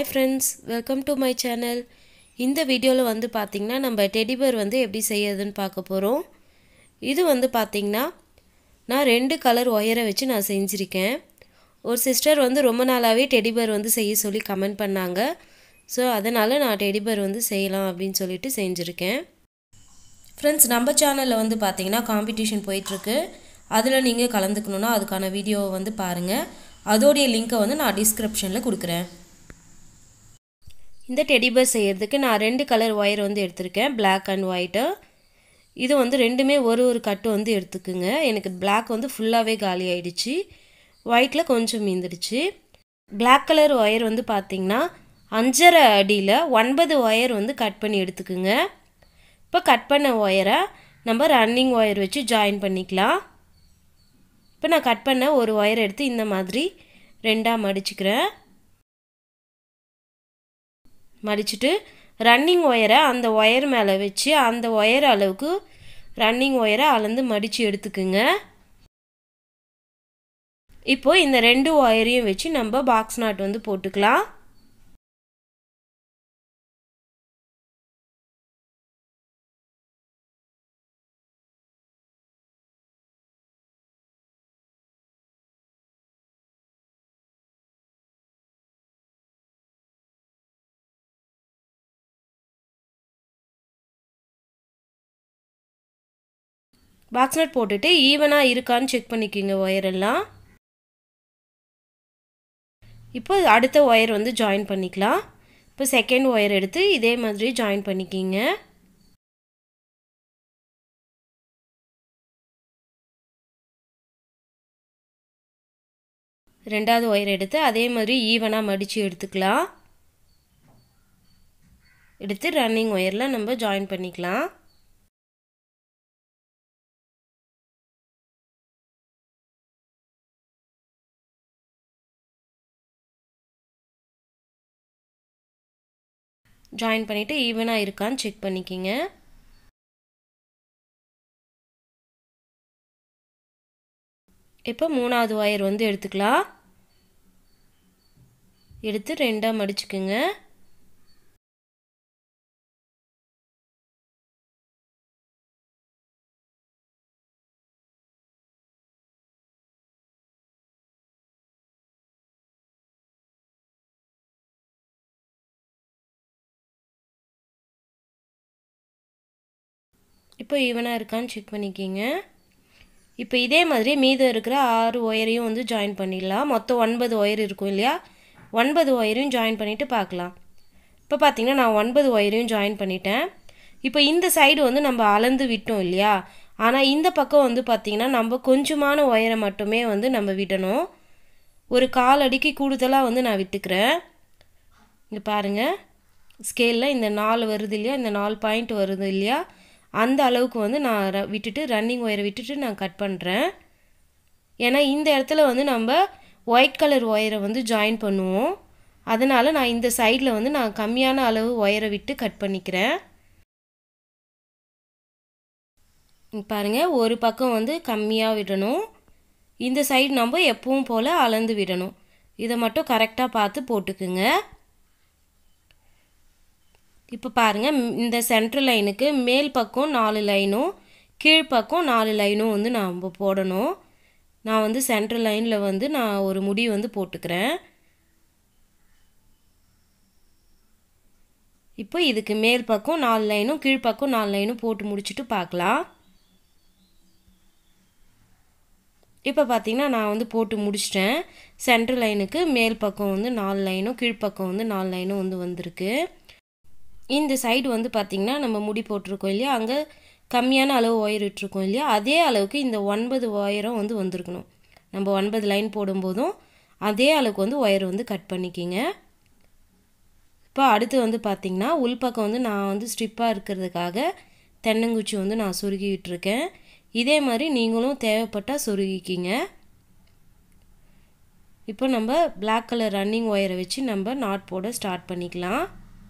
hi friends welcome to my channel இந்த வீடியோவில் வந்து பார்த்திங்கன்னா நம்ம டெடிபர் வந்து எப்படி செய்யறதுன்னு பார்க்க போகிறோம் இது வந்து பார்த்திங்கன்னா நான் ரெண்டு கலர் ஒயரை வச்சு நான் செஞ்சுருக்கேன் ஒரு சிஸ்டர் வந்து ரொம்ப நாளாகவே டெடிபர் வந்து செய்ய சொல்லி கமெண்ட் பண்ணாங்க ஸோ அதனால் நான் டெடிபர் வந்து செய்யலாம் அப்படின்னு சொல்லிட்டு செஞ்சுருக்கேன் ஃப்ரெண்ட்ஸ் நம்ம சேனலில் வந்து பார்த்தீங்கன்னா காம்படிஷன் போயிட்டுருக்கு அதில் நீங்கள் கலந்துக்கணுன்னா அதுக்கான வீடியோவை வந்து பாருங்கள் அதோடைய லிங்க்கை வந்து நான் டிஸ்கிரிப்ஷனில் கொடுக்குறேன் இந்த டெடிபர் செய்கிறதுக்கு நான் ரெண்டு கலர் ஒயர் வந்து எடுத்திருக்கேன் பிளாக் அண்ட் ஒயிட்டு இது வந்து ரெண்டுமே ஒரு ஒரு கட்டு வந்து எடுத்துக்குங்க எனக்கு பிளாக் வந்து ஃபுல்லாகவே காலி ஆயிடுச்சு ஒயிட்டில் கொஞ்சம் மீந்துடுச்சு பிளாக் கலர் ஒயர் வந்து பார்த்திங்கன்னா அஞ்சரை அடியில் ஒன்பது ஒயர் வந்து கட் பண்ணி எடுத்துக்குங்க இப்போ கட் பண்ண ஒயரை நம்ம ரன்னிங் ஒயர் வச்சு ஜாயின் பண்ணிக்கலாம் இப்போ நான் கட் பண்ண ஒரு ஒயர் எடுத்து இந்த மாதிரி ரெண்டாக மடிச்சுக்கிறேன் மடிச்சுட்டு ரன்னிங் ஒயரை அந்த ஒயர் மேலே வச்சு அந்த ஒயர் அளவுக்கு ரன்னிங் ஒயரை அளந்து மடித்து எடுத்துக்குங்க இப்போ இந்த ரெண்டு ஒயரையும் வச்சு நம்ம பாக்ஸ் நாட் வந்து போட்டுக்கலாம் பாக்ஸ் நட் போட்டுட்டு ஈவனாக இருக்கான்னு செக் பண்ணிக்கோங்க ஒயரெல்லாம் இப்போ அடுத்த ஒயர் வந்து ஜாயின் பண்ணிக்கலாம் இப்போ செகண்ட் ஒயர் எடுத்து இதே மாதிரி ஜாயின் பண்ணிக்கிங்க ரெண்டாவது ஒயர் எடுத்து அதே மாதிரி ஈவனாக மடித்து எடுத்துக்கலாம் எடுத்து ரன்னிங் ஒயரில் நம்ம ஜாயின் பண்ணிக்கலாம் ஜாயின் பண்ணிவிட்டு ஈவனாக இருக்கான்னு செக் பண்ணிக்கிங்க இப்போ மூணாவது ஒயர் வந்து எடுத்துக்கலாம் எடுத்து ரெண்டாக மடிச்சுக்குங்க இப்போ ஈவனாக இருக்கான்னு செக் பண்ணிக்கிங்க இப்போ இதே மாதிரி மீதம் இருக்கிற ஆறு ஒயரையும் வந்து ஜாயின் பண்ணிடலாம் மொத்தம் ஒன்பது ஒயர் இருக்கும் இல்லையா ஒன்பது ஒயரையும் ஜாயின் பண்ணிவிட்டு பார்க்கலாம் இப்போ பார்த்திங்கன்னா நான் ஒன்பது ஒயரையும் ஜாயின் பண்ணிட்டேன் இப்போ இந்த சைடு வந்து நம்ம அளந்து விட்டோம் இல்லையா ஆனால் இந்த பக்கம் வந்து பார்த்திங்கன்னா நம்ம கொஞ்சமான ஒயரை மட்டுமே வந்து நம்ம விடணும் ஒரு கால் அடிக்கு கூடுதலாக வந்து நான் விட்டுக்கிறேன் இங்கே பாருங்கள் ஸ்கேலில் இந்த நாலு வருது இல்லையா இந்த நாலு பாயிண்ட் வருது இல்லையா அந்த அளவுக்கு வந்து நான் விட்டுட்டு ரன்னிங் ஒயரை விட்டுட்டு நான் கட் பண்ணுறேன் ஏன்னா இந்த இடத்துல வந்து நம்ம ஒயிட் கலர் ஒயரை வந்து ஜாயின் பண்ணுவோம் அதனால் நான் இந்த சைடில் வந்து நான் கம்மியான அளவு ஒயரை விட்டு கட் பண்ணிக்கிறேன் பாருங்கள் ஒரு பக்கம் வந்து கம்மியாக விடணும் இந்த சைடு நம்ம எப்பவும் போல் அளந்து விடணும் இதை மட்டும் கரெக்டாக பார்த்து போட்டுக்குங்க இப்போ பாருங்கள் இந்த சென்ட்ரல் லைனுக்கு மேல் பக்கம் நாலு லைனும் கீழ்ப்பக்கம் நாலு லைனும் வந்து நம்ம போடணும் நான் வந்து சென்ட்ரல் லைனில் வந்து நான் ஒரு முடி வந்து போட்டுக்கிறேன் இப்போ இதுக்கு மேல் பக்கம் நாலு லைனும் கீழ்ப்பக்கம் நாலு லைனும் போட்டு முடிச்சுட்டு பார்க்கலாம் இப்போ பார்த்தீங்கன்னா நான் வந்து போட்டு முடிச்சிட்டேன் சென்ட்ரல் லைனுக்கு மேல் பக்கம் வந்து நாலு லைனும் கீழ்ப்பக்கம் வந்து நாலு லைனும் வந்து வந்திருக்கு இந்த சைடு வந்து பார்த்திங்கன்னா நம்ம முடி போட்டிருக்கோம் இல்லையா அங்கே கம்மியான அளவு ஒயர் விட்டுருக்கோம் இல்லையா அதே அளவுக்கு இந்த ஒன்பது ஒயரும் வந்து வந்திருக்கணும் நம்ம ஒன்பது லைன் போடும்போதும் அதே அளவுக்கு வந்து ஒயர் வந்து கட் பண்ணிக்கிங்க இப்போ அடுத்து வந்து பார்த்திங்கன்னா உள்பக்கம் வந்து நான் வந்து ஸ்ட்ரிப்பாக இருக்கிறதுக்காக தென்னங்குச்சி வந்து நான் சொருகி விட்டுருக்கேன் இதே மாதிரி நீங்களும் தேவைப்பட்டால் சொருகிக்கிங்க இப்போ நம்ம பிளாக் கலர் ரன்னிங் ஒயரை வச்சு நம்ம நாட் போட ஸ்டார்ட் பண்ணிக்கலாம்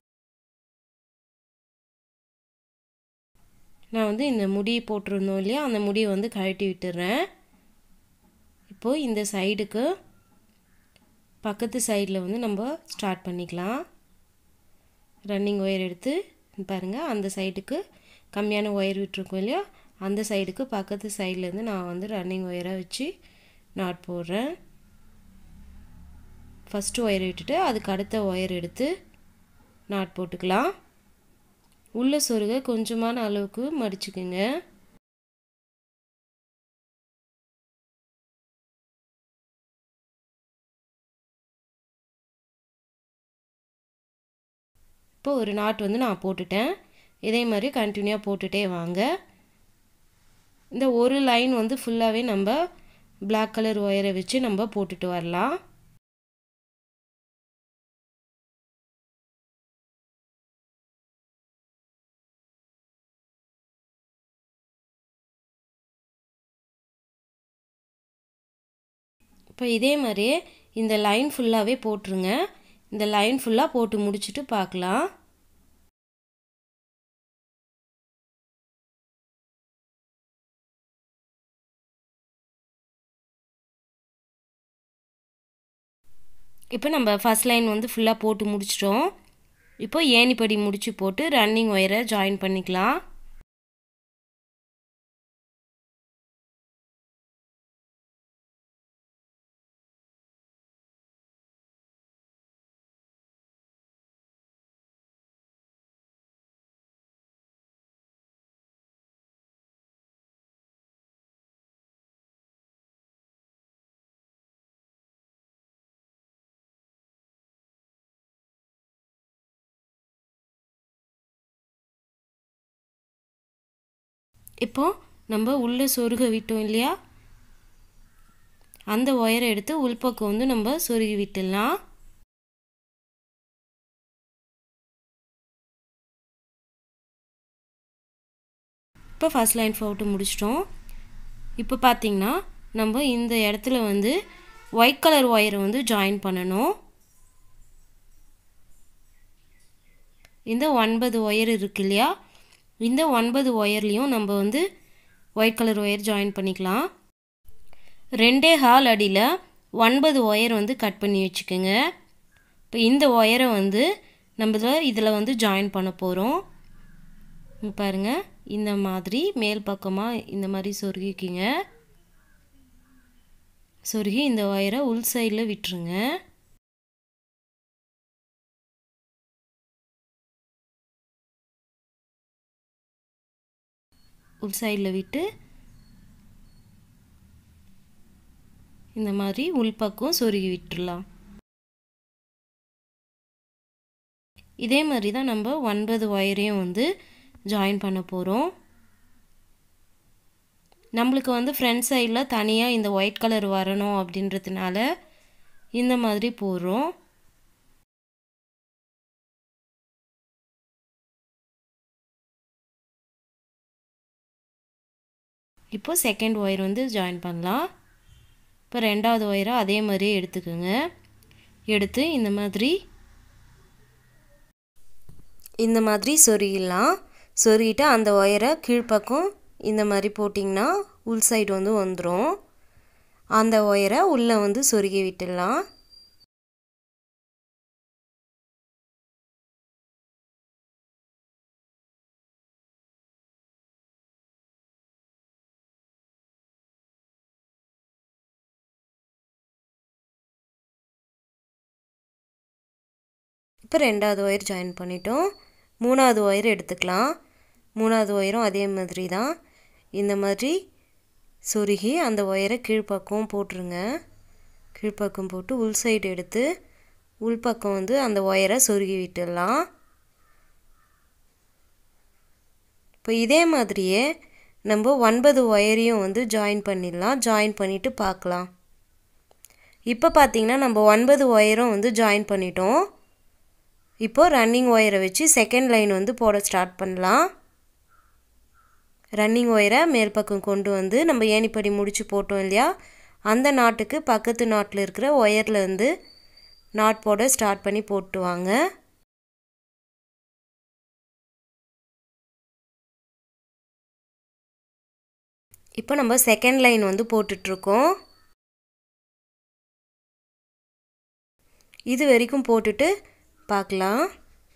நான் வந்து இந்த முடி போட்டிருந்தோம் இல்லையா அந்த முடியை வந்து கழட்டி விட்டுறேன் இப்போது இந்த சைடுக்கு பக்கத்து சைடில் வந்து நம்ம ஸ்டார்ட் பண்ணிக்கலாம் ரன்னிங் ஒயர் எடுத்து பாருங்கள் அந்த சைடுக்கு கம்மியான ஒயர் விட்டுருக்கோம் இல்லையா அந்த சைடுக்கு பக்கத்து சைட்லேருந்து நான் வந்து ரன்னிங் ஒயரை வச்சு நாட் போடுறேன் ஃபஸ்ட்டு ஒயர் விட்டுட்டு அதுக்கு அடுத்த ஒயர் எடுத்து நாட் போட்டுக்கலாம் உள்ள சொருக கொஞ்சமான அளவுக்கு மடிச்சுக்குங்க இப்போ ஒரு நாட் வந்து நான் போட்டுட்டேன் இதே மாதிரி கண்டினியூவாக போட்டுகிட்டே வாங்க இந்த ஒரு லைன் வந்து ஃபுல்லாகவே நம்ம பிளாக் கலர் ஒயரை வச்சு நம்ம போட்டுட்டு வரலாம் இப்போ இதே மாதிரியே இந்த லைன் ஃபுல்லாகவே போட்டுருங்க இந்த லைன் ஃபுல்லாக போட்டு முடிச்சுட்டு பார்க்கலாம் இப்போ நம்ம ஃபஸ்ட் லைன் வந்து ஃபுல்லாக போட்டு முடிச்சிட்டோம் இப்போ ஏணிப்படி முடிச்சு போட்டு ரன்னிங் ஒயரை ஜாயின் பண்ணிக்கலாம் இப்போ நம்ம உள்ளே சொருக விட்டோம் இல்லையா அந்த ஒயரை எடுத்து உள்பக்கம் வந்து நம்ம சொருகி விட்டுடலாம் இப்போ ஃபஸ்ட் லைன் போட்டு முடிச்சிட்டோம் இப்போ பார்த்தீங்கன்னா நம்ம இந்த இடத்துல வந்து ஒயிட் கலர் ஒயரை வந்து ஜாயின் பண்ணணும் இந்த ஒன்பது ஒயர் இருக்கு இல்லையா இந்த ஒன்பது ஒயர்லேயும் நம்ம வந்து ஒயிட் கலர் ஒயர் ஜாயின் பண்ணிக்கலாம் ரெண்டே ஹால் அடியில் ஒன்பது ஒயர் வந்து கட் பண்ணி வச்சுக்கோங்க இப்போ இந்த ஒயரை வந்து நம்ம இதில் வந்து ஜாயின் பண்ண போகிறோம் பாருங்கள் இந்த மாதிரி மேல் பக்கமாக இந்த மாதிரி சொருகிக்கிங்க சொருகி இந்த ஒயரை உள் சைடில் விட்டுருங்க உள் சைடில் விட்டு இந்த மாதிரி உள்பக்கம் சொருகி விட்டுடலாம் இதே மாதிரி தான் நம்ம ஒன்பது ஒயரையும் வந்து ஜாயின் பண்ண போகிறோம் நம்மளுக்கு வந்து ஃப்ரண்ட் சைடில் தனியாக இந்த ஒயிட் கலர் வரணும் அப்படின்றதுனால இந்த மாதிரி போடுறோம் இப்போ செகண்ட் ஒயர் வந்து ஜாயின் பண்ணலாம் இப்போ ரெண்டாவது ஒயரை அதே மாதிரியே எடுத்துக்கோங்க எடுத்து இந்த மாதிரி இந்த மாதிரி சொருகிடலாம் சொருகிட்டு அந்த ஒயரை கீழ்ப்பக்கம் இந்த மாதிரி போட்டிங்கன்னா உள் சைடு வந்து வந்துடும் அந்த ஒயரை உள்ளே வந்து சொருகி விட்டுடலாம் இப்போ ரெண்டாவது ஒயர் ஜாயின் பண்ணிட்டோம் மூணாவது ஒயர் எடுத்துக்கலாம் மூணாவது ஒயரும் அதே மாதிரி தான் இந்த மாதிரி சொருகி அந்த ஒயரை கீழ்ப்பக்கம் போட்டுருங்க கீழ்ப்பக்கம் போட்டு உள் சைடு எடுத்து உள்பக்கம் வந்து அந்த ஒயரை சொருகி விட்டுடலாம் இப்போ இதே மாதிரியே நம்ம ஒன்பது ஒயரையும் வந்து ஜாயின் பண்ணிடலாம் ஜாயின் பண்ணிவிட்டு பார்க்கலாம் இப்போ பார்த்தீங்கன்னா நம்ம ஒன்பது ஒயரும் வந்து ஜாயின் பண்ணிட்டோம் இப்போது ரன்னிங் ஒயரை வச்சு செகண்ட் லைன் வந்து போட ஸ்டார்ட் பண்ணலாம் ரன்னிங் ஒயரை மேல் பக்கம் கொண்டு வந்து நம்ம ஏணிப்படி முடித்து போட்டோம் இல்லையா அந்த நாட்டுக்கு பக்கத்து நாட்டில் இருக்கிற ஒயரில் வந்து நாட் போட ஸ்டார்ட் பண்ணி போட்டு வாங்க இப்போ நம்ம செகண்ட் லைன் வந்து போட்டுட்ருக்கோம் இது வரைக்கும் போட்டுட்டு பார்க்கலாம்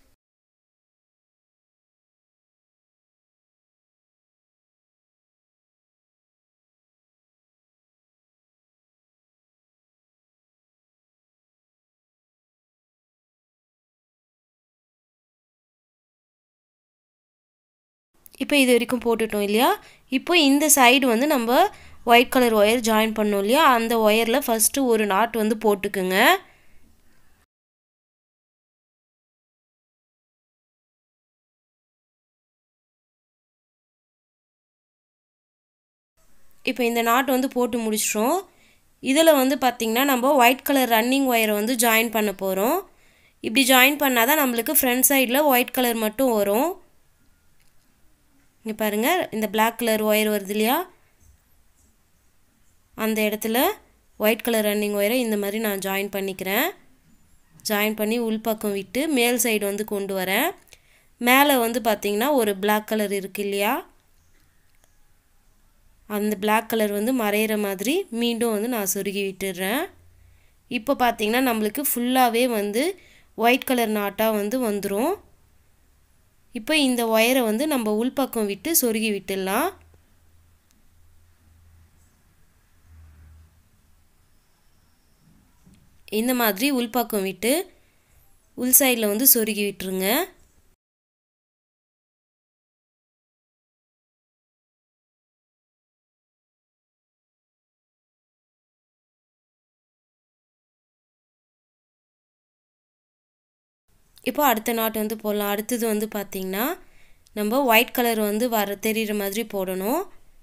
இப்போ இது வரைக்கும் போட்டுட்டோம் இல்லையா இப்போ இந்த சைடு வந்து நம்ம ஒயிட் கலர் ஒயர் ஜாயின் பண்ணோம் இல்லையா அந்த ஒயரில் ஃபஸ்ட்டு ஒரு நாட் வந்து போட்டுக்குங்க இப்போ இந்த நாட் வந்து போட்டு முடிச்சிட்டோம் இதில் வந்து பார்த்திங்கன்னா நம்ம ஒயிட் கலர் ரன்னிங் ஒயரை வந்து ஜாயின் பண்ண போகிறோம் இப்படி ஜாயின் பண்ணால் தான் நம்மளுக்கு ஃப்ரண்ட் சைடில் ஒயிட் கலர் மட்டும் வரும் இங்கே பாருங்கள் இந்த பிளாக் கலர் ஒயர் வருது இல்லையா அந்த இடத்துல ஒயிட் கலர் ரன்னிங் ஒயரை இந்த மாதிரி நான் ஜாயின் பண்ணிக்கிறேன் ஜாயின் பண்ணி உள்பக்கம் விட்டு மேல் சைடு வந்து கொண்டு வரேன் மேலே வந்து பார்த்திங்கன்னா ஒரு பிளாக் கலர் இருக்குது இல்லையா அந்த பிளாக் கலர் வந்து மறையிற மாதிரி மீண்டும் வந்து நான் சொருகி விட்டுடுறேன் இப்போ பார்த்திங்கன்னா நம்மளுக்கு ஃபுல்லாகவே வந்து ஒயிட் கலர் நாட்டாக வந்து வந்துடும் இப்போ இந்த ஒயரை வந்து நம்ம உள்பக்கம் விட்டு சொருகி விட்டுடலாம் இந்த மாதிரி உள்பக்கம் விட்டு உள் சைடில் வந்து சொருகி விட்டுருங்க இப்போ அடுத்த நாட் வந்து போடலாம் அடுத்தது வந்து பார்த்திங்கன்னா நம்ம ஒயிட் கலர் வந்து வர தெரிகிற மாதிரி போடணும்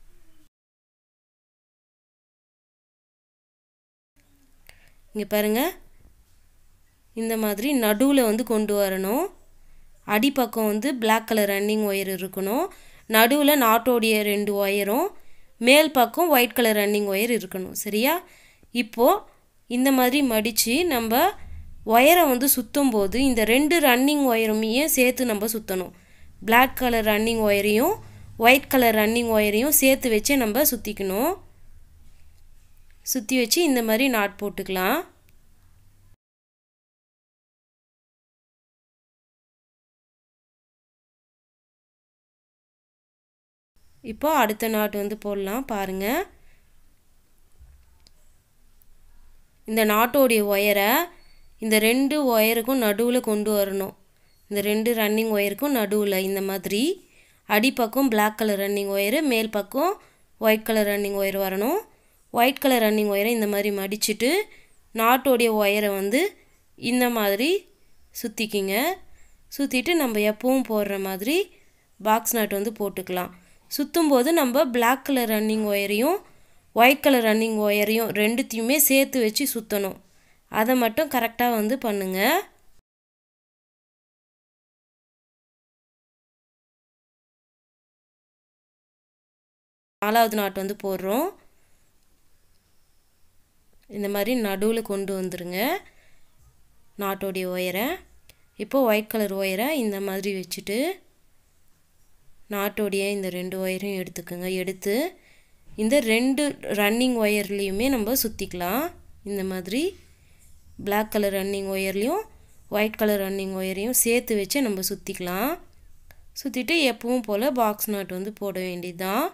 இங்கே பாருங்கள் இந்த மாதிரி நடுவில் வந்து கொண்டு வரணும் அடிப்பக்கம் வந்து பிளாக் கலர் ரன்னிங் ஒயர் இருக்கணும் நடுவில் நாட்டோடைய ரெண்டு ஒயரும் மேல் பக்கம் ஒயிட் கலர் ரன்னிங் ஒயர் இருக்கணும் சரியா இப்போது இந்த மாதிரி மடித்து நம்ம ஒயரை வந்து சுற்றும் போது இந்த ரெண்டு ரன்னிங் ஒயருமே சேர்த்து நம்ம சுற்றணும் பிளாக் கலர் ரன்னிங் ஒயரையும் ஒயிட் கலர் ரன்னிங் ஒயரையும் சேர்த்து வச்சு நம்ம சுற்றிக்கணும் சுற்றி வச்சு இந்த மாதிரி நாட் போட்டுக்கலாம் இப்போ அடுத்த நாட் வந்து போடலாம் பாருங்கள் இந்த நாட்டோடைய ஒயரை இந்த ரெண்டு ஒயருக்கும் நடுவில் கொண்டு வரணும் இந்த ரெண்டு ரன்னிங் ஒயருக்கும் நடுவில் இந்த மாதிரி அடிப்பக்கம் பிளாக் கலர் ரன்னிங் ஒயரு மேல் பக்கம் ஒயிட் கலர் ரன்னிங் ஒயர் வரணும் ஒயிட் கலர் ரன்னிங் ஒயரை இந்த மாதிரி மடிச்சுட்டு நாட்டோடைய ஒயரை வந்து இந்த மாதிரி சுற்றிக்கிங்க சுற்றிட்டு நம்ம எப்பவும் போடுற மாதிரி பாக்ஸ் நாட் வந்து போட்டுக்கலாம் சுற்றும் போது நம்ம பிளாக் கலர் ரன்னிங் ஒயரையும் ஒயிட் கலர் ரன்னிங் ஒயரையும் ரெண்டுத்தையுமே சேர்த்து வச்சு சுற்றணும் அதை மட்டும் கரெக்டாக வந்து பண்ணுங்கள் நாலாவது நாட் வந்து போடுறோம் இந்த மாதிரி நடுவில் கொண்டு வந்துருங்க நாட்டோடைய ஒயரை இப்போது ஒயிட் கலர் ஒயரை இந்த மாதிரி வச்சுட்டு நாட்டோடைய இந்த ரெண்டு ஒயரையும் எடுத்துக்கோங்க எடுத்து இந்த ரெண்டு ரன்னிங் ஒயர்லேயுமே நம்ம சுற்றிக்கலாம் இந்த மாதிரி பிளாக் கலர் ரன்னிங் ஒயர்லேயும் ஒயிட் கலர் ரன்னிங் ஒயரையும் சேர்த்து வச்சு நம்ம சுற்றிக்கலாம் சுற்றிட்டு எப்பவும் போல் பாக்ஸ் நாட் வந்து போட வேண்டியது தான்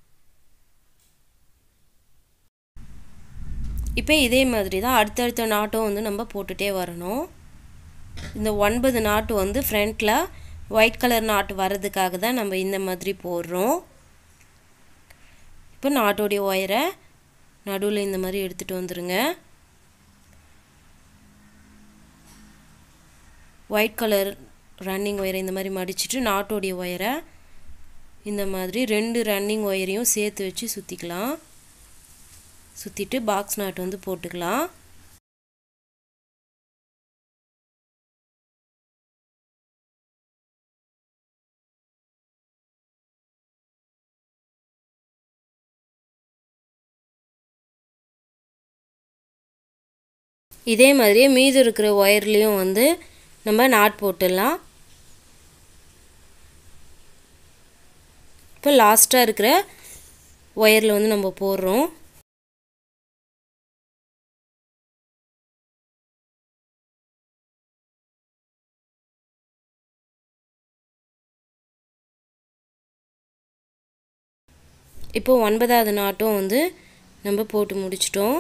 இப்போ இதே மாதிரி தான் அடுத்தடுத்த நாட்டும் வந்து நம்ம போட்டுகிட்டே வரணும் இந்த ஒன்பது நாட்டு வந்து ஃப்ரண்ட்டில் ஒயிட் கலர் நாட்டு வர்றதுக்காக தான் நம்ம இந்த மாதிரி போடுறோம் இப்போ நாட்டோடைய ஒயரை நடுவில் இந்த மாதிரி எடுத்துகிட்டு வந்துடுங்க ஒயிட் கலர் ரன்னிங் ஒயரை இந்த மாதிரி மடிச்சுட்டு நாட்டோடைய ஒயரை இந்த மாதிரி ரெண்டு ரன்னிங் ஒயரையும் சேர்த்து வச்சு சுற்றிக்கலாம் சுற்றிட்டு பாக்ஸ் நாட் வந்து போட்டுக்கலாம் இதே மாதிரியே மீதி இருக்கிற ஒயர்லேயும் வந்து நம்ம நாட் போட்டுடலாம் இப்போ லாஸ்ட்டாக இருக்கிற ஒயரில் வந்து நம்ம போடுறோம் இப்போ ஒன்பதாவது நாட்டும் வந்து நம்ம போட்டு முடிச்சிட்டோம்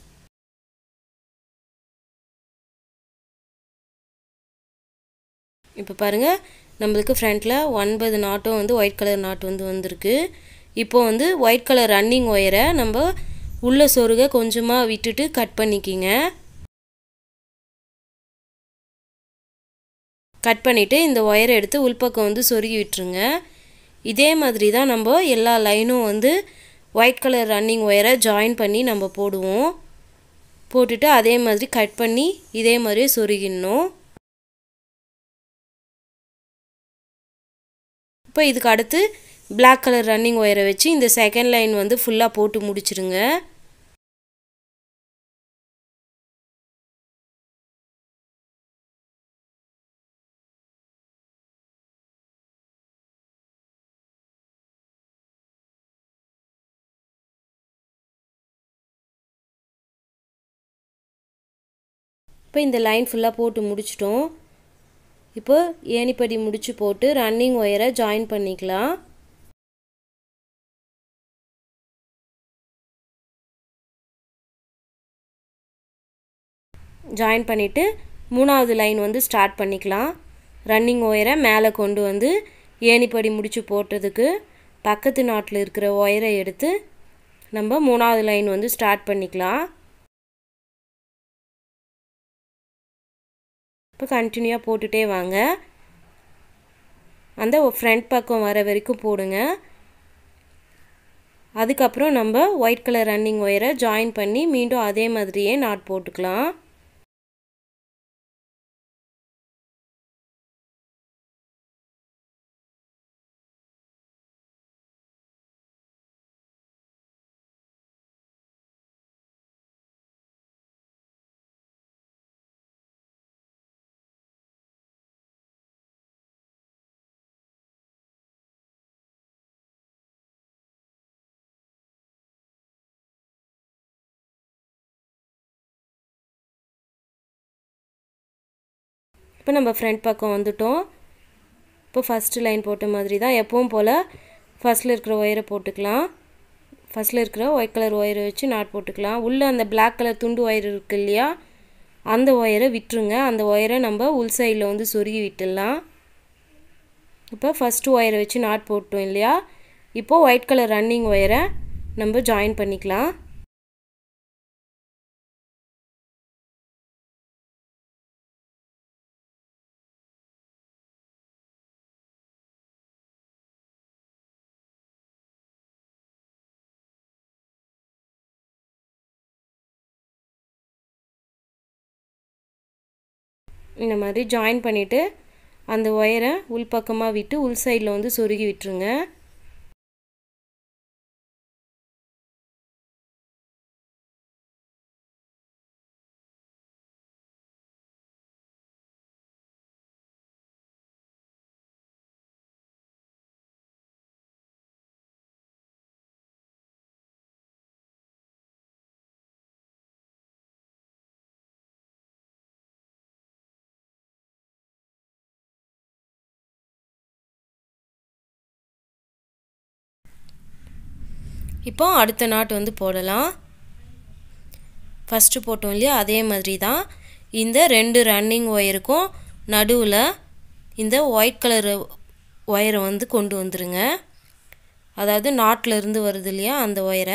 இப்போ பாருங்கள் நம்மளுக்கு ஃப்ரண்ட்டில் ஒன்பது நாட்டும் வந்து ஒயிட் கலர் நாட்டு வந்து வந்திருக்கு இப்போ வந்து ஒயிட் கலர் ரன்னிங் ஒயரை நம்ம உள்ள சொருக கொஞ்சமாக விட்டுட்டு கட் பண்ணிக்கிங்க கட் பண்ணிவிட்டு இந்த ஒயரை எடுத்து உள்பக்கம் வந்து சொருகி விட்டுருங்க இதே மாதிரி தான் நம்ம எல்லா லைனும் வந்து ஒயிட் கலர் ரன்னிங் ஒயரை ஜாயின் பண்ணி நம்ம போடுவோம் போட்டுட்டு அதே மாதிரி கட் பண்ணி இதே மாதிரியே சொருகிடணும் இப்போ இதுக்கு அடுத்து பிளாக் கலர் ரன்னிங் ஒயரை வச்சு இந்த செகண்ட் லைன் வந்து ஃபுல்லாக போட்டு முடிச்சிருங்க இப்போ இந்த லைன் ஃபுல்லாக போட்டு முடிச்சிட்டோம் இப்போ ஏணிப்படி முடிச்சு போட்டு ரன்னிங் ஒயரை ஜாயின் பண்ணிக்கலாம் ஜாயின் பண்ணிவிட்டு மூணாவது லைன் வந்து ஸ்டார்ட் பண்ணிக்கலாம் ரன்னிங் ஒயரை மேலே கொண்டு வந்து ஏணிப்படி முடிச்சு போட்டதுக்கு பக்கத்து நாட்டில் இருக்கிற ஒயரை எடுத்து நம்ம மூணாவது லைன் வந்து ஸ்டார்ட் பண்ணிக்கலாம் இப்போ கண்டினியூவாக போட்டுகிட்டே வாங்க அந்த ஃப்ரண்ட் பக்கம் வர வரைக்கும் போடுங்க அதுக்கப்புறம் நம்ம ஒயிட் கலர் ரன்னிங் ஒயரை ஜாயின் பண்ணி மீண்டும் அதே மாதிரியே நாட் போட்டுக்கலாம் இப்போ நம்ம ஃப்ரண்ட் பக்கம் வந்துட்டோம் இப்போ ஃபஸ்ட்டு லைன் போட்ட மாதிரி தான் எப்பவும் போல் ஃபஸ்ட்டில் இருக்கிற ஒயரை போட்டுக்கலாம் ஃபஸ்ட்டில் இருக்கிற ஒயிட் கலர் ஒயரை வச்சு நாட் போட்டுக்கலாம் உள்ளே அந்த பிளாக் கலர் துண்டு ஒயர் இருக்கு இல்லையா அந்த ஒயரை விட்டுருங்க அந்த ஒயரை நம்ம உள் சைடில் வந்து சொருகி விட்டுடலாம் இப்போ ஃபஸ்ட்டு ஒயரை வச்சு நாட் போட்டோம் இல்லையா இப்போது ஒயிட் கலர் ரன்னிங் ஒயரை நம்ம ஜாயின் பண்ணிக்கலாம் இந்த மாதிரி ஜாயின் பண்ணிவிட்டு அந்த ஒயரை உள்பக்கமாக விட்டு உள் சைடில் வந்து சொருகி விட்டுருங்க இப்போ அடுத்த நாட் வந்து போடலாம் ஃபஸ்ட்டு போட்டோம் இல்லையா அதே மாதிரி தான் இந்த ரெண்டு ரன்னிங் ஒயருக்கும் நடுவில் இந்த ஒயிட் கலர் ஒயரை வந்து கொண்டு வந்துருங்க அதாவது நாட்டில் இருந்து வருது இல்லையா அந்த ஒயரை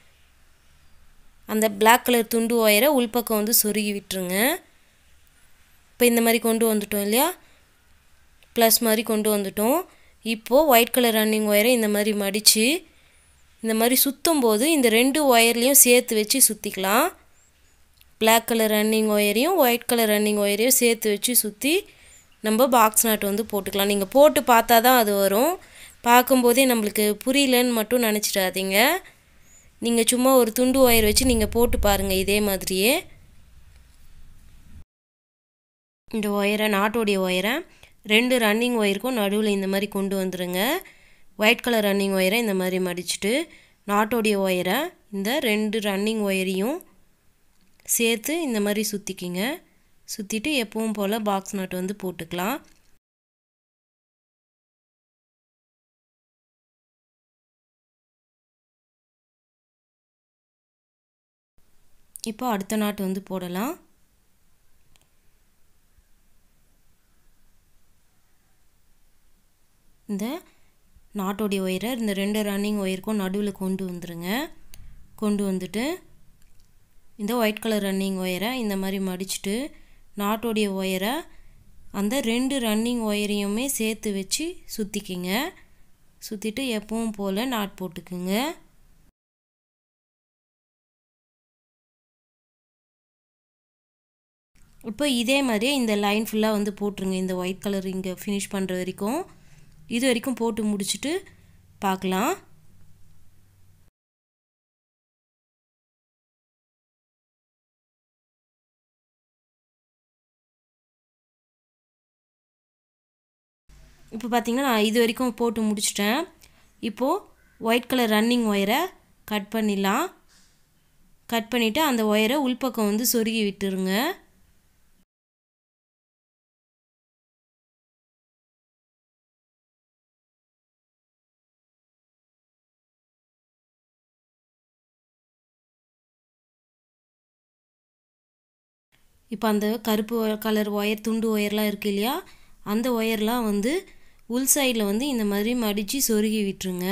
அந்த பிளாக் கலர் துண்டு ஒயரை உள்பக்கம் வந்து சொருகி விட்டுருங்க இப்போ இந்த மாதிரி கொண்டு வந்துட்டோம் இல்லையா ப்ளஸ் மாதிரி கொண்டு வந்துட்டோம் இப்போது ஒயிட் கலர் ரன்னிங் ஒயரை இந்த மாதிரி மடித்து இந்த மாதிரி சுற்றும் போது இந்த ரெண்டு ஒயர்லேயும் சேர்த்து வச்சு சுற்றிக்கலாம் பிளாக் கலர் ரன்னிங் ஒயரையும் ஒயிட் கலர் ரன்னிங் ஒயரையும் சேர்த்து வச்சு சுற்றி நம்ம பாக்ஸ் நாட் வந்து போட்டுக்கலாம் நீங்கள் போட்டு பார்த்தா தான் அது வரும் பார்க்கும்போதே நம்மளுக்கு புரியலன்னு மட்டும் நினச்சிடாதீங்க நீங்கள் சும்மா ஒரு துண்டு ஒயர் வச்சு நீங்கள் போட்டு பாருங்கள் இதே மாதிரியே இந்த ஒயரை நாட்டோடைய ஒயரை ரெண்டு ரன்னிங் ஒயருக்கும் நடுவில் இந்த மாதிரி கொண்டு வந்துடுங்க ஒயிட் கலர் ரன்னிங் ஒயரை இந்த மாதிரி மடிச்சுட்டு நாட்டோடைய ஒயரை இந்த ரெண்டு ரன்னிங் ஒயரையும் சேர்த்து இந்த மாதிரி சுற்றிக்கிங்க சுற்றிட்டு எப்பவும் போல் பாக்ஸ் நாட் வந்து போட்டுக்கலாம் இப்போ அடுத்த நாட்டு வந்து போடலாம் இந்த நாட்டோடைய ஒயரை இந்த ரெண்டு ரன்னிங் ஒயருக்கும் நடுவில் கொண்டு வந்துடுங்க கொண்டு வந்துட்டு இந்த ஒயிட் கலர் ரன்னிங் ஒயரை இந்த மாதிரி மடிச்சுட்டு நாட்டோடைய ஒயரை அந்த ரெண்டு ரன்னிங் ஒயரையுமே சேர்த்து வச்சு சுற்றிக்கிங்க சுற்றிட்டு எப்பவும் போல் நாட் போட்டுக்குங்க இப்போ இதே மாதிரியே இந்த லைன் ஃபுல்லாக வந்து போட்டுருங்க இந்த ஒயிட் கலர் இங்கே ஃபினிஷ் பண்ணுற வரைக்கும் இது வரைக்கும் போட்டு முடிச்சுட்டு பார்க்கலாம் இப்போ பார்த்தீங்கன்னா நான் இது வரைக்கும் போட்டு முடிச்சிட்டேன் இப்போது ஒயிட் கலர் ரன்னிங் ஒயரை கட் பண்ணிடலாம் கட் பண்ணிவிட்டு அந்த ஒயரை உள்பக்கம் வந்து சொருகி விட்டுருங்க இப்போ அந்த கருப்பு கலர் ஒயர் துண்டு ஒயர்லாம் இருக்குது இல்லையா அந்த ஒயர்லாம் வந்து உள் சைடில் வந்து இந்த மாதிரி மடித்து சொருகி விட்டுருங்க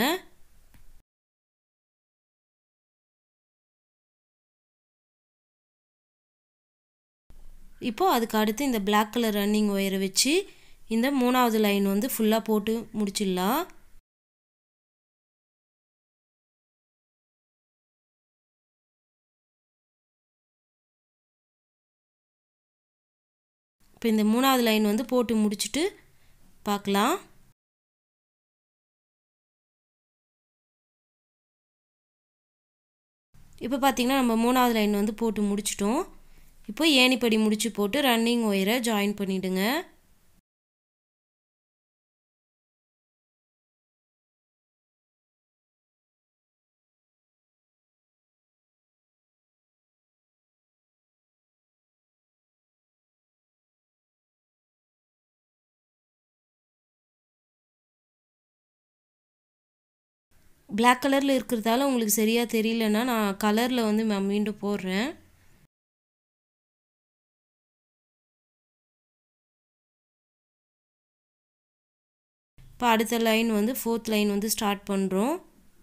இப்போது அதுக்கு அடுத்து இந்த பிளாக் கலர் ரன்னிங் ஒயரை வச்சு இந்த மூணாவது லைன் வந்து ஃபுல்லாக போட்டு முடிச்சிடலாம் இப்போ இந்த மூணாவது லைன் வந்து போட்டு முடிச்சுட்டு பார்க்கலாம் இப்போ பார்த்திங்கன்னா நம்ம மூணாவது லைன் வந்து போட்டு முடிச்சிட்டோம் இப்போ ஏணிப்படி முடிச்சு போட்டு ரன்னிங் ஒயரை ஜாயின் பண்ணிவிடுங்க பிளாக் கலரில் இருக்கிறதால உங்களுக்கு சரியாக தெரியலன்னா நான் கலரில் வந்து நான் மீண்டும் போடுறேன் இப்போ அடுத்த லைன் வந்து ஃபோர்த் லைன் வந்து ஸ்டார்ட் பண்ணுறோம்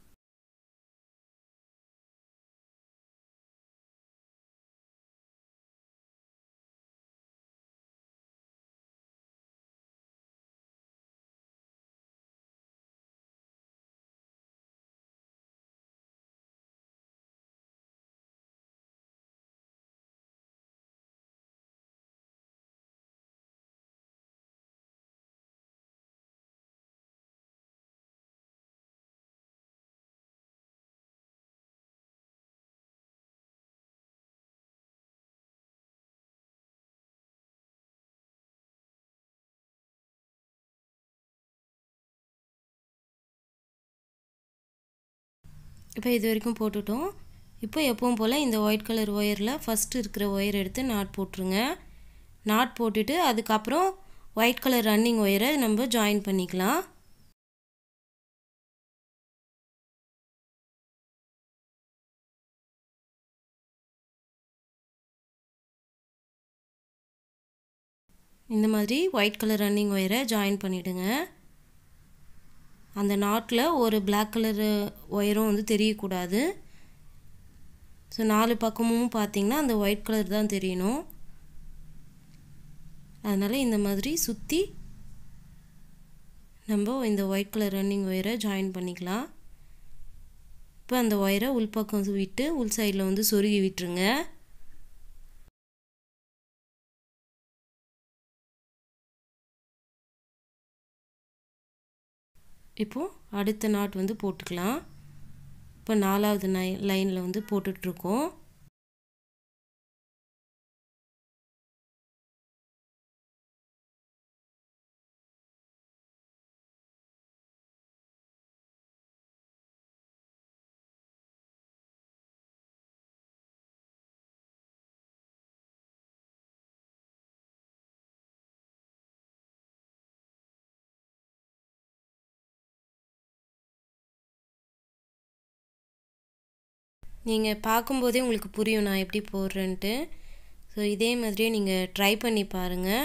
இப்போ இது வரைக்கும் போட்டுட்டோம் இப்போ எப்பவும் போல் இந்த ஒயிட் கலர் ஒயரில் ஃபஸ்ட்டு இருக்கிற ஒயர் எடுத்து நாட் போட்டுருங்க நாட் போட்டுட்டு அதுக்கப்புறம் ஒயிட் கலர் ரன்னிங் ஒயரை நம்ம ஜாயின் பண்ணிக்கலாம் இந்த மாதிரி ஒயிட் கலர் ரன்னிங் ஒயரை ஜாயின் பண்ணிவிடுங்க அந்த நாட்டில் ஒரு பிளாக் கலர் ஒயரும் வந்து தெரியக்கூடாது ஸோ நாலு பக்கமும் பார்த்திங்கன்னா அந்த ஒயிட் கலர் தான் தெரியணும் அதனால் இந்த மாதிரி சுற்றி நம்ம இந்த ஒயிட் கலர் ரன்னிங் ஒயரை ஜாயின் பண்ணிக்கலாம் இப்போ அந்த ஒயரை உள்பக்கம் விட்டு உள் சைடில் வந்து சொருகி விட்டுருங்க இப்போது அடுத்த நாட் வந்து போட்டுக்கலாம் இப்போ நாலாவது நை லைனில் வந்து போட்டுட்ருக்கோம் நீங்கள் பார்க்கும்போதே உங்களுக்கு புரியும் நான் எப்படி போடுறேன்ட்டு ஸோ இதே மாதிரியே நீங்கள் ட்ரை பண்ணி பாருங்கள்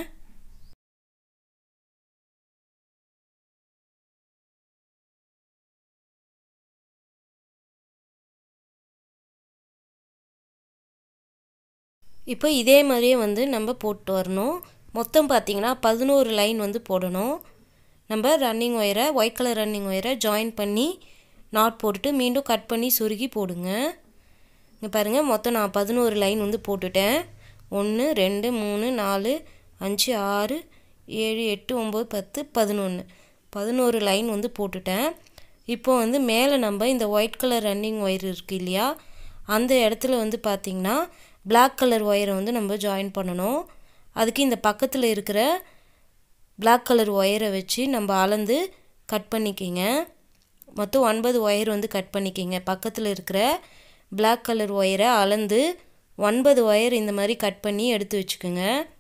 இப்போ இதே மாதிரியே வந்து நம்ம போட்டு வரணும் மொத்தம் பார்த்திங்கன்னா பதினோரு லைன் வந்து போடணும் நம்ம ரன்னிங் ஒயரை ஒயிட் கலர் ரன்னிங் ஒயரை ஜாயின் பண்ணி நாட் போட்டுட்டு மீண்டும் கட் பண்ணி சுருகி போடுங்க இங்கே பாருங்கள் மொத்தம் நான் பதினோரு லைன் வந்து போட்டுட்டேன் ஒன்று ரெண்டு மூணு நாலு அஞ்சு ஆறு ஏழு எட்டு ஒம்பது பத்து பதினொன்று பதினோரு லைன் வந்து போட்டுட்டேன் இப்போ வந்து மேலே நம்ம இந்த ஒயிட் கலர் ரன்னிங் ஒயர் இருக்குது இல்லையா அந்த இடத்துல வந்து பார்த்திங்கன்னா பிளாக் கலர் ஒயரை வந்து நம்ம ஜாயின் பண்ணணும் அதுக்கு இந்த பக்கத்தில் இருக்கிற பிளாக் கலர் ஒயரை வச்சு நம்ம அளந்து கட் பண்ணிக்கிங்க மொத்தம் ஒன்பது ஒயர் வந்து கட் பண்ணிக்கிங்க பக்கத்தில் இருக்கிற பிளாக் கலர் ஒயரை அளந்து ஒன்பது ஒயர் இந்த மாதிரி கட் பண்ணி எடுத்து வச்சுக்கோங்க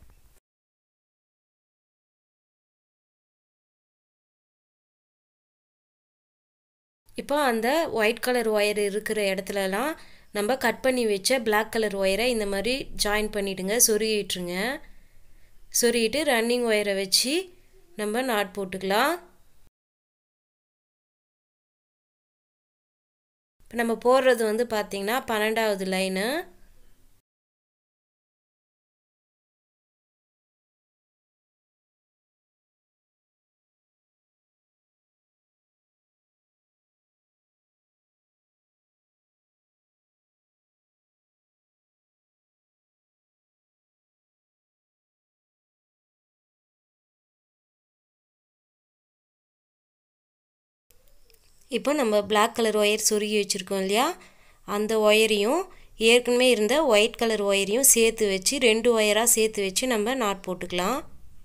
இப்போ அந்த ஒயிட் கலர் ஒயர் இருக்கிற இடத்துலலாம் நம்ம கட் பண்ணி வச்ச பிளாக் கலர் ஒயரை இந்த மாதிரி ஜாயின் பண்ணிவிடுங்க சொருகிட்டுருங்க சொருகிட்டு ரன்னிங் ஒயரை வச்சு நம்ம நாட் போட்டுக்கலாம் இப்போ நம்ம போடுறது வந்து பார்த்திங்கன்னா பன்னெண்டாவது லைனு இப்போ நம்ம பிளாக் கலர் ஒயர் சொருகி வச்சுருக்கோம் இல்லையா அந்த ஒயரையும் ஏற்கனவே இருந்த ஒயிட் கலர் ஒயரையும் சேர்த்து வச்சு ரெண்டு ஒயராக சேர்த்து வச்சு நம்ம நாட் போட்டுக்கலாம்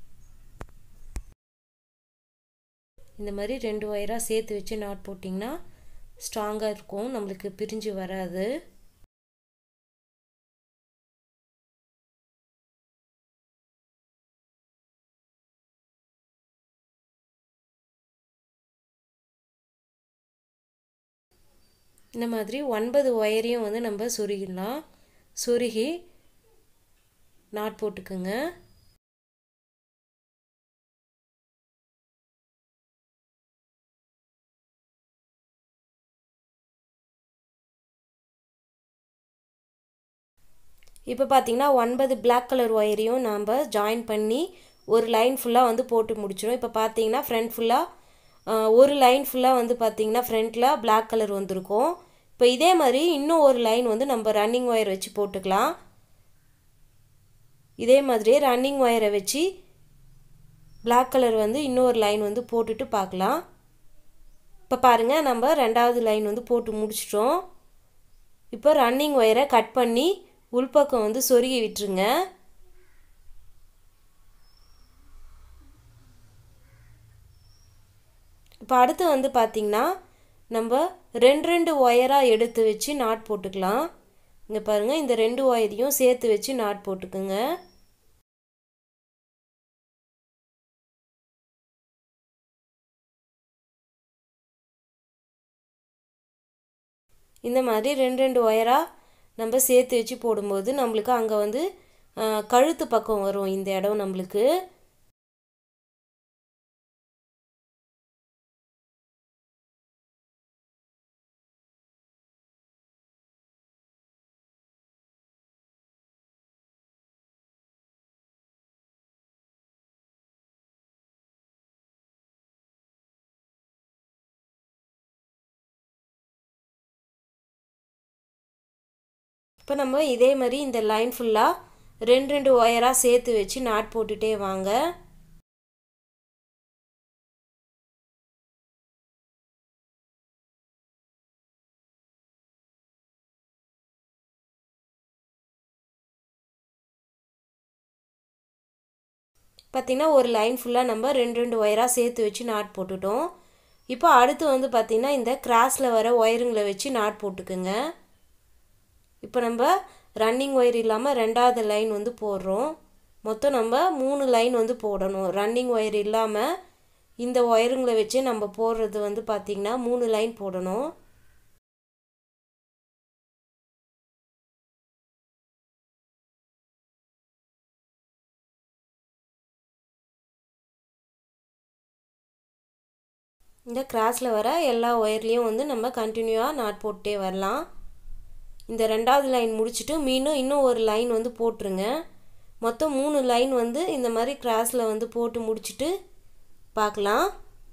இந்த மாதிரி ரெண்டு ஒயராக சேர்த்து வச்சு நாட் போட்டிங்கன்னா ஸ்ட்ராங்காக இருக்கும் நம்மளுக்கு பிரிஞ்சு வராது இந்த மாதிரி ஒன்பது ஒயரையும் வந்து நம்ம சொருகிடலாம் சொருகி நாட் போட்டுக்குங்க இப்போ பார்த்தீங்கன்னா ஒன்பது பிளாக் கலர் ஒயரையும் நாம் ஜாயின் பண்ணி ஒரு லைன் ஃபுல்லாக வந்து போட்டு முடிச்சிடும் இப்போ பார்த்தீங்கன்னா ஃப்ரண்ட் ஃபுல்லாக ஒரு லைன் ஃபுல்லாக வந்து பார்த்தீங்கன்னா ஃப்ரண்ட்டில் பிளாக் கலர் வந்திருக்கும் இப்போ இதே மாதிரி இன்னும் ஒரு லைன் வந்து நம்ம ரன்னிங் ஒயர் வச்சு போட்டுக்கலாம் இதே மாதிரியே ரன்னிங் ஒயரை வச்சு பிளாக் கலர் வந்து இன்னொரு லைன் வந்து போட்டுட்டு பார்க்கலாம் இப்போ பாருங்கள் நம்ம ரெண்டாவது லைன் வந்து போட்டு முடிச்சிட்டோம் இப்போ ரன்னிங் ஒயரை கட் பண்ணி உள்பக்கம் வந்து சொருகி விட்டுருங்க இப்போ அடுத்து வந்து பார்த்திங்கன்னா நம்ம ரெண்டு ரெண்டு ஒயராக எடுத்து வச்சு நாட் போட்டுக்கலாம் இங்கே பாருங்கள் இந்த ரெண்டு ஒயரையும் சேர்த்து வச்சு நாட் போட்டுக்குங்க இந்த மாதிரி ரெண்டு ரெண்டு ஒயராக நம்ம சேர்த்து வச்சு போடும்போது நம்மளுக்கு அங்கே வந்து கழுத்து பக்கம் வரும் இந்த இடம் நம்மளுக்கு இப்போ நம்ம இதே மாதிரி இந்த லைன் ஃபுல்லாக ரெண்டு ரெண்டு ஒயராக சேர்த்து வச்சு நாட் போட்டுகிட்டே வாங்க பார்த்திங்கன்னா ஒரு லைன் ஃபுல்லாக நம்ம ரெண்டு ரெண்டு ஒயராக சேர்த்து வச்சு நாட் போட்டுட்டோம் இப்போ அடுத்து வந்து பார்த்திங்கன்னா இந்த கிராஸில் வர ஒயருங்களை வச்சு நாட் போட்டுக்குங்க இப்போ நம்ம ரன்னிங் ஒயர் இல்லாமல் ரெண்டாவது லைன் வந்து போடுறோம் மொத்தம் நம்ம மூணு லைன் வந்து போடணும் ரன்னிங் ஒயர் இல்லாமல் இந்த ஒயருங்களை வச்சு நம்ம போடுறது வந்து பார்த்திங்கன்னா மூணு லைன் போடணும் இந்த கிராஸில் வர எல்லா ஒயர்லேயும் வந்து நம்ம கண்டினியூவாக நாட் போட்டே வரலாம் இந்த ரெண்டாவது லைன் முடிச்சுட்டு மீண்டும் இன்னும் ஒரு லைன் வந்து போட்டுருங்க மொத்தம் மூணு லைன் வந்து இந்த மாதிரி கிராஸில் வந்து போட்டு முடிச்சுட்டு பார்க்கலாம்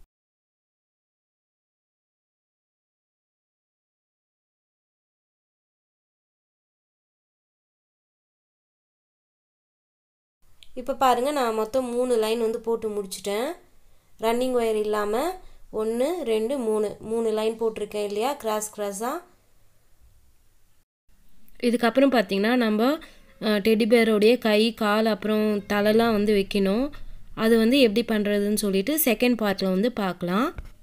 இப்போ பாருங்கள் நான் மொத்தம் மூணு லைன் வந்து போட்டு முடிச்சிட்டேன் ரன்னிங் ஒயர் இல்லாமல் ஒன்று ரெண்டு மூணு மூணு லைன் போட்டிருக்கேன் இல்லையா கிராஸ் கிராஸாக இதுக்கப்புறம் பார்த்திங்கன்னா நம்ம டெடி பேரோடைய கை கால் அப்புறம் தலைலாம் வந்து வைக்கணும் அது வந்து எப்படி பண்ணுறதுன்னு சொல்லிட்டு செகண்ட் பார்ட்டில் வந்து பார்க்கலாம்